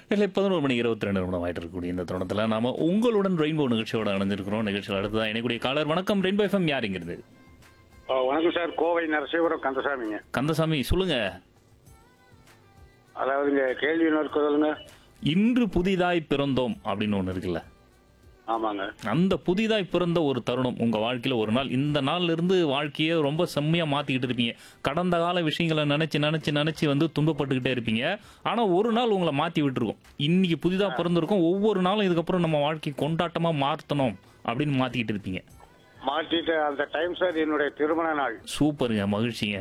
இல்லை பதினோரு மணி இருபத்தி ரெண்டு நிமிடம் ஆயிட்டு இருக்கக்கூடிய இந்த தருணத்தில் நாம உங்களுடன் ரெயின்போ நிகழ்ச்சியோட அணைஞ்சிருக்கிறோம் நிகழ்ச்சியில் அடுத்ததான் இணைக்கூடிய காலர் வணக்கம் ரெயின்போ எஃப்எம் யாருங்கிறது ஆ, வணக்கம் சார் கோவை நரசிவரம் கந்தசாமிங்க கந்தசாமி சொல்லுங்க அதாவதுங்க கேள்வி இன்னொரு சொல்லுங்க இன்று புதிதாய் பிறந்தோம் அப்படின்னு ஒன்று இருக்குல்ல ஆமாங்க அந்த புதிதாய் பிறந்த ஒரு தருணம் உங்க வாழ்க்கையில ஒரு நாள் இந்த நாள்ல இருந்து வாழ்க்கையை ரொம்ப செம்மையா மாத்திக்கிட்டு இருப்பீங்க கடந்த கால விஷயங்களை நினைச்சு நினைச்சு நினைச்சு வந்து துன்பப்பட்டுக்கிட்டே இருப்பீங்க ஆனா ஒரு நாள் உங்களை மாத்தி விட்டுருக்கும் இன்னைக்கு புதிதா பிறந்திருக்கும் ஒவ்வொரு நாளும் இதுக்கப்புறம் நம்ம வாழ்க்கை கொண்டாட்டமா மாத்தணும் அப்படின்னு மாத்திக்கிட்டு இருப்பீங்க மாற்றிட்டு அந்த டைம் சார் என்னுடைய திருமண நாள் சூப்பருங்க மகிழ்ச்சிங்க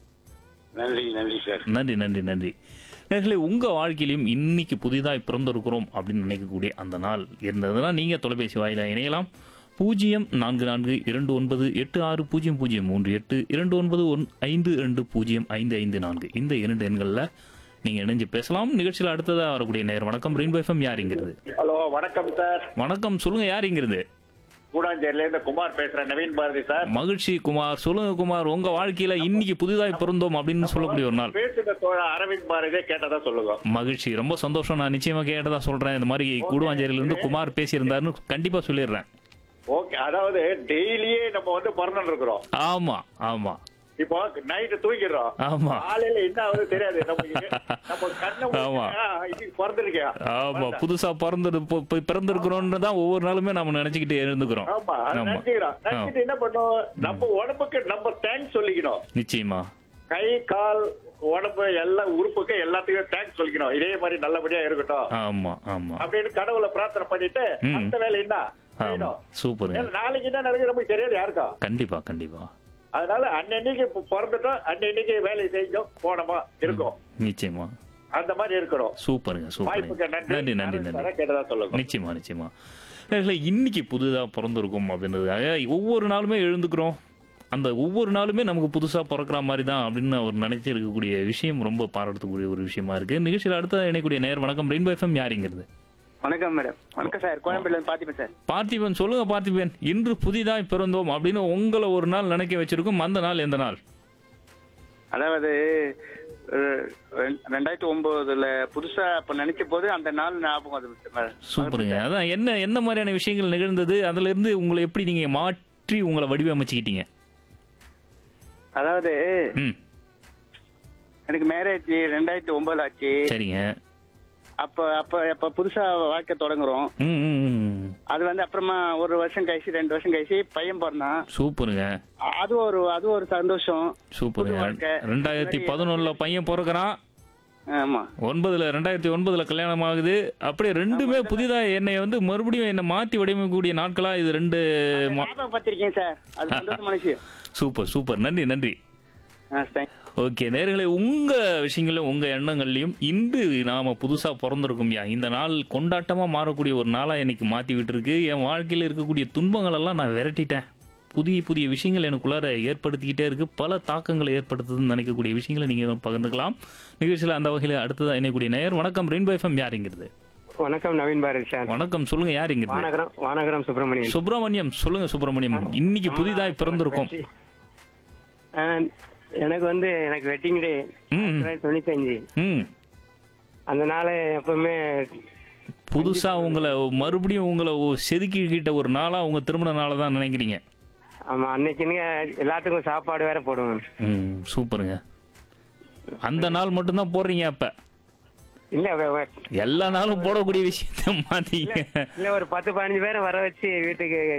நன்றி நன்றி சார் நன்றி நன்றி நன்றி நேர்களே உங்க வாழ்க்கையிலும் இன்னைக்கு புதிதாய் பிறந்திருக்கிறோம் அப்படின்னு நினைக்கக்கூடிய அந்த நாள் இருந்ததுன்னா நீங்க தொலைபேசி வாயிலா இணையலாம் பூஜ்ஜியம் நான்கு நான்கு இரண்டு ஒன்பது எட்டு ஆறு பூஜ்ஜியம் பூஜ்ஜியம் மூன்று எட்டு இரண்டு ஒன்பது ஒன் ஐந்து இரண்டு பூஜ்ஜியம் ஐந்து ஐந்து நான்கு இந்த இரண்டு எண்களில் நீங்க இணைஞ்சு பேசலாம் நிகழ்ச்சியில் அடுத்ததா வரக்கூடிய நேரம் வணக்கம் ரெயின்போ எஃப்எம் யாருங்கிறது ஹலோ வணக்கம் சார் வணக்கம் சொல்லுங்க யாருங்கிறது கூடாஞ்சேரியில இருந்து குமார் பேசுறேன் நவீன் பாரதி சார் மகிழ்ச்சி குமார் சொல்லுங்க குமார் உங்க வாழ்க்கையில இன்னைக்கு புதிதாய் பிறந்தோம் அப்படின்னு சொல்லக்கூடிய ஒரு நாள் பேசுகிற தோழ அரவிந்த் பாரதியே கேட்டதா சொல்லுங்க மகிழ்ச்சி ரொம்ப சந்தோஷம் நான் நிச்சயமா கேட்டதா சொல்றேன் இந்த மாதிரி கூடுவாஞ்சேரியில இருந்து குமார் பேசியிருந்தாருன்னு கண்டிப்பா சொல்லிடுறேன் ஓகே அதாவது டெய்லியே நம்ம வந்து பிறந்துட்டு இருக்கிறோம் ஆமா ஆமா இப்போ நைட்டு தூங்கிடுறோம் ஆமா காலையில என்ன ஆகுது தெரியாது நமக்கு நம்ம கண்ணை ஆமா. மூடிட்டா, இன்னைக்கு பிறந்திருக்கியா ஆமா புதுசா பிறந்து போய் பிறந்திருக்கிறோம்னு தான் ஒவ்வொரு நாளுமே நம்ம நினைச்சுக்கிட்டு இருந்துக்கிறோம் ஆமா அது ஆமா நினைச்சுக்கிறோம் நினைச்சிட்டு என்ன பண்ணோம் நம்ம உடம்புக்கு நம்ம தேங்க்ஸ் சொல்லிக்கணும் நிச்சயமா கை கால் உடம்பு எல்லா உறுப்புக்கு எல்லாத்துக்கும் தேங்க்ஸ் சொல்லிக்கணும் இதே மாதிரி நல்லபடியா இருக்கட்டும் ஆமா ஆமா அப்படின்னு கடவுளை பிரார்த்தனை பண்ணிட்டு ம். அந்த வேலை என்ன ஆமா செய்யணும். சூப்பருங்க ஏன்னா நாளைக்கு என்ன நடக்குது நமக்கு தெரியாது யாருக்கும் கண்டிப்பா கண்டிப்பா அதனால அன்னன்னைக்கு இப்ப பிறந்துட்டோம் அன்னன்னைக்கு வேலை செஞ்சோம் போனோமா இருக்கோம் நிச்சயமா அந்த மாதிரி இருக்கணும் சூப்பருங்க வாய்ப்புக்கு சூப்பருங்க நன்றி நன்றி நன்றி கேட்டதா சொல்லுங்க நிச்சயமா நிச்சயமா இல்லை இன்னைக்கு புதுதா பிறந்திருக்கும் அப்படின்றதுக்காக ஒவ்வொரு நாளுமே எழுந்துக்கிறோம் அந்த ஒவ்வொரு நாளுமே நமக்கு புதுசா பிறக்கிற மாதிரி தான் அப்படின்னு அவர் நினைச்சு இருக்கக்கூடிய விஷயம் ரொம்ப பாராட்டக்கூடிய ஒரு விஷயமா இருக்கு நிகழ்ச்சியில் அடுத்த இணைக்கூடிய நேர் வணக்கம் ரெயின்போ எஃப்எம் யாருங்கிறது வணக்கம் மேடம் வணக்கம் சார் கோயம்பேடுல இருந்து பாத்திப்பேன் சார் பார்த்திபன் சொல்லுங்க பார்த்திபன் இன்று புதிதாய் பிறந்தோம் அப்படின்னு உங்களை ஒரு நாள் நினைக்க வச்சிருக்கும் அந்த நாள் எந்த நாள் அதாவது அஹ், ரெண்- ரெண்டாயிரத்தி ஒன்பதுல புதுசா அப்ப நினைச்ச போது அந்த நாள் ஞாபகம் அது மேடம். சூப்பருங்க அதான் என்ன என்ன மாதிரியான விஷயங்கள் நிகழ்ந்தது அதுல இருந்து உங்களை எப்படி நீங்க மாற்றி உங்களை வடிவமைச்சுக்கிட்டீங்க அதாவது ம் எனக்கு மேரேஜ் ரெண்டாயிரத்தி ஒன்பதுல ஆச்சு சரிங்க அப்ப அப்ப அப்ப புதுசா வாழ்க்கை தொடங்குறோம் ம் ம், ம் அது வந்து அப்புறமா ஒரு வருஷம் கழிச்சு ரெண்டு வருஷம் கழிச்சு பையன் பிறந்தான் சூப்பருங்க அது ஒரு அது ஒரு சந்தோஷம் சூப்பருங்க புது வாழ்க்கை. ரெண்டாயிரத்தி பதினொன்னுல பையன் பிறக்கிறான் ஆமா ஒன்பதுல ரெண்டாயிரத்தி ஒன்பதுல கல்யாணம் ஆகுது அப்படியே ரெண்டுமே புதிதா என்னை வந்து மறுபடியும் என்னை மாத்தி வடிவமைக்கக்கூடிய நாட்களா இது ரெண்டு மா- ஞாபகப்படுத்திருக்கேன் சார் அது சந்தோஷமான விஷயம் சூப்பர் சூப்பர் நன்றி நன்றி ஆ, thank- ஓகே நேர்களே உங்க விஷயங்களும் உங்க எண்ணங்கள்லயும் இன்று நாம புதுசா பிறந்திருக்கோம்யா இந்த நாள் கொண்டாட்டமா மாறக்கூடிய ஒரு நாளா இன்னைக்கு மாத்தி விட்டுருக்கு என் வாழ்க்கையில இருக்கக்கூடிய துன்பங்கள் எல்லாம் நான் விரட்டிட்டேன் புதிய புதிய விஷயங்கள் எனக்குள்ளார ஏற்படுத்திக்கிட்டே இருக்கு பல தாக்கங்களை ஏற்படுத்துதுன்னு நினைக்கக்கூடிய விஷயங்களை நீங்க பகிர்ந்துக்கலாம் நிகழ்ச்சியில் அந்த வகையில் அடுத்ததா இணையக்கூடிய நேயர் வணக்கம் ரெயின்போ எஃப்எம் யாருங்கிறது வணக்கம் நவீன் பாரதி சார் வணக்கம் சொல்லுங்க யாருங்கிறது வானகரம் வானகரம் சுப்பிரமணியன் சுப்பிரமணியம் சொல்லுங்க சுப்பிரமணியம் இன்னைக்கு புதிதாய் பிறந்திருக்கோம் ஆ, எனக்கு வந்து எனக்கு வெட்டிங் டே ம் தொண்ணூத்தஞ்சு ம் அந்த நாள் எப்பவுமே புதுசா உங்களை மறுபடியும் உங்களை ஒ- செதுக்கிக்கிட்ட ஒரு நாளா உங்க திருமண நாளை தான் நினைக்கிறீங்க ஆமா அன்னைக்குன்னு எல்லாத்துக்கும் சாப்பாடு வேற போடுவேன் ம் சூப்பருங்க அந்த நாள் மட்டும்தான் போடுறீங்க அப்ப இல்ல வ- வ- எல்லா நாளும் போடக்கூடிய விஷயத்த மாத்தீங்க இல்ல ஒரு பத்து பதினஞ்சு பேரை வர வச்சு வீட்டுக்கு